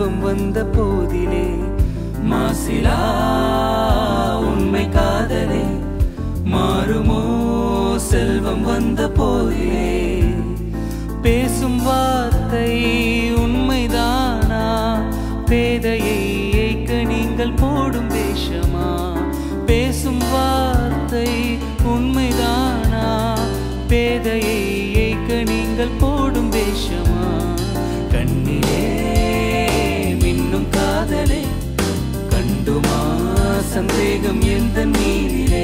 செல்வம் வந்த போதிலே மாசிலா உண்மை காதலே மாறுமோ செல்வம் வந்த போதிலே பேசும் வார்த்தை உண்மைதானா பேதையை ஏய்க்க நீங்கள் போடும் வேஷமா பேசும் வார்த்தை உண்மைதானா பேதையை ஏய்க்க நீங்கள் போடும் வேஷமா கண்ணிலே மின்னும் காதலே கண்டுமா சந்தேகம் எந்த நீரிலே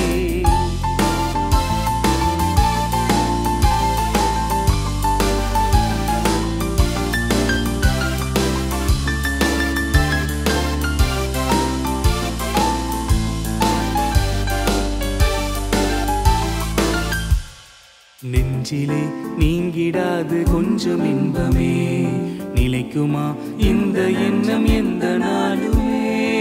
நெஞ்சிலே நீங்கிடாது கொஞ்சம் இன்பமே நிலைக்குமா இந்த எண்ணம் எந்த நாளுமே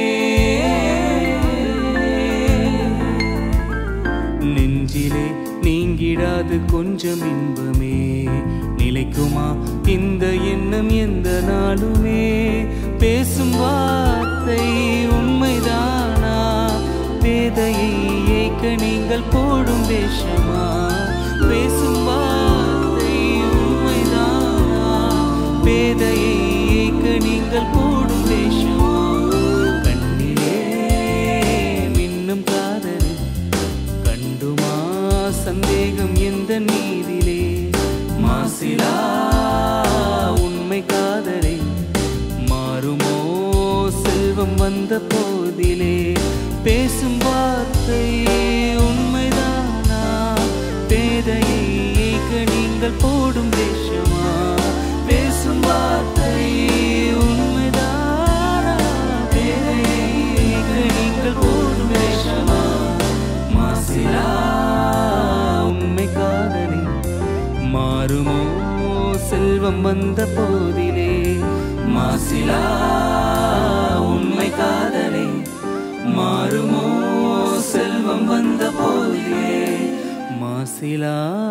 நெஞ்சிலே நீங்கிடாது கொஞ்சம் இன்பமே நிலைக்குமா இந்த எண்ணம் எந்த நாளுமே பேசும் வார்த்தை உண்மைதானா பேதையை ஏய்க்க நீங்கள் போடும் வேஷமா பேசும் வார்த்தை உண்மைதானா பேதையை ஏய்க்க நீங்கள் போடும் வேஷமா கண்ணிலே மின்னும் காதல் கண்டுமா சந்தேகம் எந்த நீதிலே மாசிலா உண்மை காதலை மாறுமோ செல்வம் வந்த போதிலே பேசும் வார்த்தை உண்மைதானா பேதையை ஏய்க்க நீங்கள் போடும் வேஷமா பேசும் வார்த்தை உண்மைதானா பேதையை ஏய்க்க நீங்கள் போடும் வேஷமா மாசிலா உண்மை காதலே மாறுமோ செல்வம் வந்த போதிலே மாசிலா உண்மை காதலே மாறுமோ செல்வம் வந்த போதிலே மாசிலா